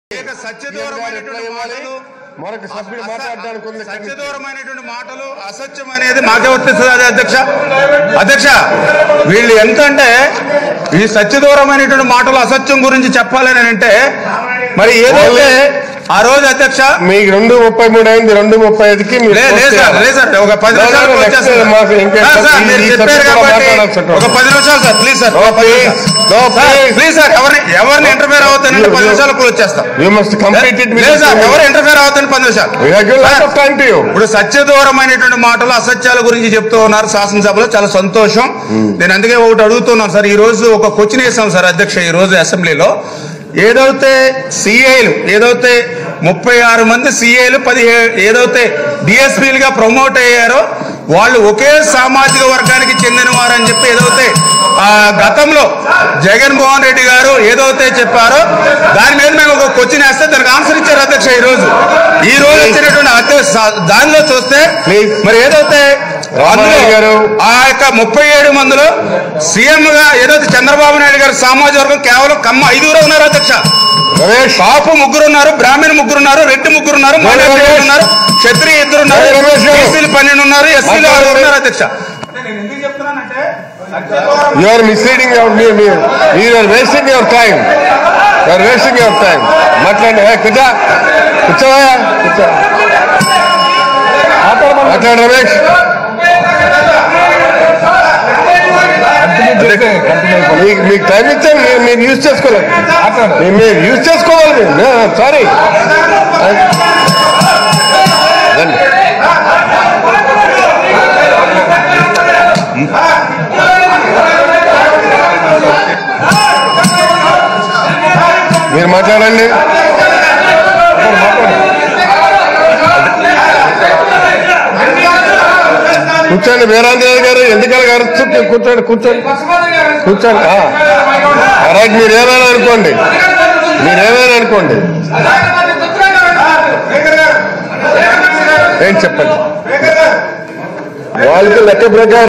అనేక సత్యదూరమైనటువంటి మాటలు మరొక సభ్యుడు మాట్లాడడానికి ఉంది సత్యదూరమైనటువంటి మాటలు అసత్యం అనేది మాకే వర్తిస్తుంది అధ్యక్ష అధ్యక్ష వీళ్ళు ఎంత అంటే ఈ సత్యదూరమైనటువంటి మాటలు అసత్యం గురించి చెప్పాలని అంటే మరి ఏదైతే ఆ రోజు అధ్యక్ష మీకు రెండు ముప్పై మూడు అయింది రెండు ముప్పై ఐదుకి మీరు లే- లేదు సార్ లేదు సార్ ఒక పది లేదు, నిమిషాలు లేదు, వచ్చేస్తాను. next మాకు ఇంకేం సార్, సార్, ఈ- మీరు ఈ చెప్పారు సబ్జెక్ట్ కాబట్టి మాట్లాడాల్సి ఉంటుంది. ఒక పది నిమిషాలు సార్ ప్లీజ్ సార్ No, ఒక పది please. నిమిషాలు. No, sir, please. Please sir ఎవరిని ఎవరిని ఇంటర్ఫేర్ అవుతానంటే You- పది you- నిమిషాలు వచ్చేస్తాం యూ మస్ట్ కంప్లీట్ ఇట్ లేదు సార్ ఎవరు ఇంటర్ఫేర్ అవుతాను పది నిమిషాలు ఆఫ్ టైం టు యూ ఇప్పుడు సత్యదూరమైనటువంటి మాటలు అసత్యాల గురించి చెప్తూ ఉన్నారు శాసనసభలో చాలా సంతోషం నేను అందుకే ఒకటి అడుగుతున్నాను సార్ ఈ రోజు ఒక క్వశ్చన్ వేసాం సార్ అధ్యక్ష ఈ రోజు అసెంబ్లీలో ఏదైతే సిఐలు ఏదైతే ముప్పై ఆరు మంది సిఐలు పదిహేడు ఏదైతే డిఎస్పీలుగా ప్రమోట్ అయ్యారో వాళ్ళు ఒకే సామాజిక వర్గానికి చెందిన వారని చెప్పి ఏదైతే ఆ గతంలో జగన్మోహన్ రెడ్డి గారు ఏదైతే చెప్పారో దాని మీద మేము ఒక క్వశ్చన్ వేస్తే దానికి ఆన్సర్ ఇచ్చారు అధ్యక్ష ఈ రోజు ఈ రోజు వచ్చినటువంటి అధ్యక్ష దానిలో చూస్తే Please. మరి ఏదైతే రామారావు అందులో గారు. ఆ యొక్క ముప్పై ఏడు మందిలో సీఎం గా ఏదైతే చంద్రబాబు నాయుడు గారి సామాజిక వర్గం కేవలం కమ్మ ఐదుగురు ఉన్నారు అధ్యక్ష రమేష్ కాపు ముగ్గురు ఉన్నారు బ్రాహ్మణ ముగ్గురు ఉన్నారు రెడ్డి ముగ్గురు ఉన్నారు మైనార్టీ రమేష్. ఇద్దరు ఉన్నారు క్షత్రియ ఇద్దరు ఉన్నారు జై రమేష్ గారు. బీసీలు పన్నెండు ఉన్నారు ఎస్సీలు మాట్లాడండి. ఆరుగురు ఉన్నారు అధ్యక్ష నేను ఎందుకు చెప్తున్నానంటే యు ఆర్ మిస్లీడింగ్ యువర్ మీరు are wasting your time you are wasting your time మాట్లాడండి ఏ, కూర్చో కూర్చోవా కూర్చో మాట్లాడు రమేష్ మీకు మీకు టైం ఇచ్చాను మీరు మీరు యూజ్ చేసుకోలేదు మీరు మీరు యూజ్ చేసుకోవాలి మీరు సారీ మీరు మాట్లాడండి కూర్చోండి వీరాంజనేయ గారు ఎందుకలా అరుస్తూ కూర్చోండి కూర్చోండి కూర్చోండి ఆ. రైట్ మీరు ఏమైనా అనుకోండి మీరు ఏమైనా అనుకోండి ఏం చెప్పండి వాళ్ళకి లెక్క ప్రకారం